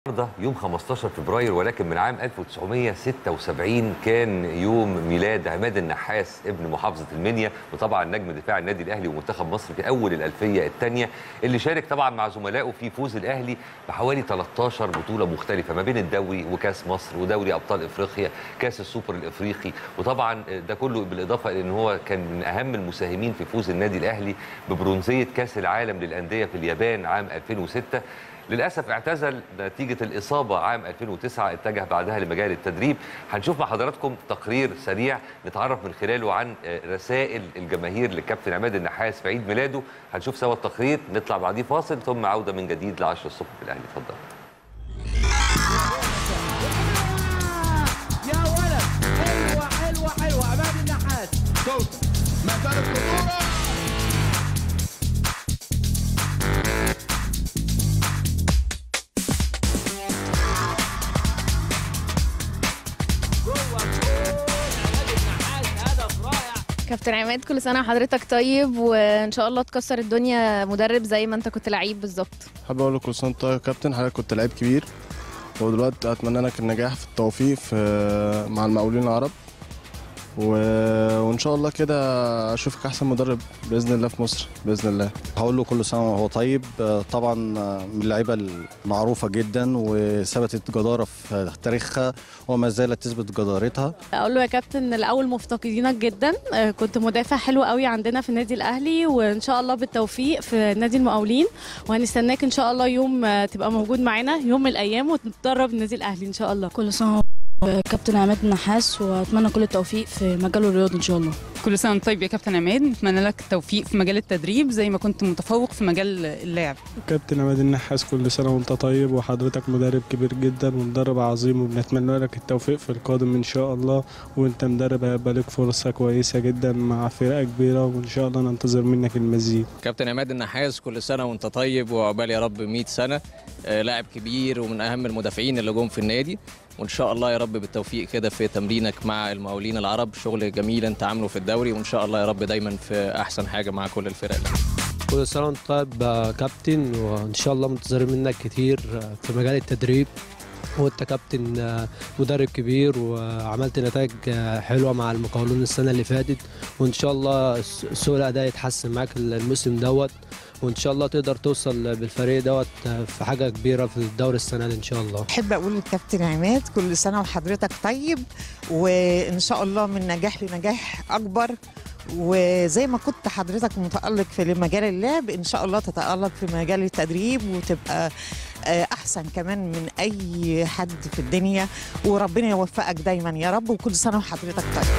النهارده يوم 15 فبراير ولكن من عام 1976 كان يوم ميلاد عماد النحاس ابن محافظه المنيا وطبعا نجم دفاع النادي الاهلي ومنتخب مصر في اول الالفيه الثانيه اللي شارك طبعا مع زملائه في فوز الاهلي بحوالي 13 بطوله مختلفه ما بين الدوري وكاس مصر ودوري ابطال افريقيا كاس السوبر الافريقي وطبعا ده كله بالاضافه الى ان هو كان من اهم المساهمين في فوز النادي الاهلي ببرونزيه كاس العالم للانديه في اليابان عام 2006 للاسف اعتزل نتيجه الاصابه عام 2009 اتجه بعدها لمجال التدريب هنشوف مع حضراتكم تقرير سريع نتعرف من خلاله عن رسائل الجماهير للكابتن عماد النحاس في عيد ميلاده هنشوف سوا التقرير نطلع بعديه فاصل ثم عوده من جديد ل 10 الصبح في الاهلي اتفضل يا ولد حلوه حلوه حلوه عماد النحاس صوت ما زالت خطوره جوه الجول عماد النحاس هدف رائع كابتن عماد كل سنة وحضرتك طيب وإن شاء الله تكسر الدنيا مدرب زي ما أنت كنت لعيب بالظبط حابب اقول لك كل سنه وأنت طيب يا كابتن حضرتك كنت لعيب كبير ودلوقتي اتمنى لك النجاح في التوفيق في مع المقاولين العرب و... وان شاء الله كده اشوفك احسن مدرب باذن الله في مصر باذن الله هقول له كل سنه وهو طيب آه، طبعا آه، من اللعيبه المعروفه جدا وثبتت جداره في تاريخها وما زالت تثبت جدارتها اقول له يا كابتن الاول مفتقدينك جدا آه، كنت مدافع حلو قوي عندنا في النادي الاهلي وان شاء الله بالتوفيق في نادي المقاولين وهنستناك ان شاء الله يوم آه، تبقى موجود معانا يوم من الايام وتتدرب النادي الاهلي ان شاء الله كل سنة كابتن عماد النحاس واتمنى كل التوفيق في مجال الرياضي ان شاء الله كل سنة وانت طيب يا كابتن عماد نتمنى لك التوفيق في مجال التدريب زي ما كنت متفوق في مجال اللعب كابتن عماد النحاس كل سنه وانت طيب وحضرتك مدرب كبير جدا ومدرب عظيم وبنتمنى لك التوفيق في القادم ان شاء الله وانت مدرب هيبقى لك فرصه كويسه جدا مع فرقه كبيره وان شاء الله ننتظر منك المزيد كابتن عماد النحاس كل سنه وانت طيب وعقبال يا رب 100 سنه آه، لاعب كبير ومن اهم المدافعين اللي جم في النادي وان شاء الله يا رب بالتوفيق كده في تمرينك مع المقاولين العرب شغل جميل انت عامله في الدوري وان شاء الله يا رب دايما في احسن حاجه مع كل الفرق كل سنة وانت طيب يا كابتن وإن شاء الله منتظرين منك كتير في مجال التدريب وانت كابتن آه، مدرب كبير وعملت نتائج آه، حلوة مع المقاولون السنة اللي فاتت وإن شاء الله س- سوء الأداء يتحسن معاك الموسم دوت وإن شاء الله تقدر توصل بالفريق دوت آه، في حاجة كبيرة في الدوري السنة دي إن شاء الله احب اقول للكابتن عماد كل سنه وحضرتك طيب وان شاء الله من نجاح لنجاح اكبر وزي ما كنت حضرتك متالق في مجال اللعب ان شاء الله تتالق في مجال التدريب وتبقى آه، احسن كمان من اي حد في الدنيا وربنا يوفقك دايما يا رب وكل سنه وحضرتك طيب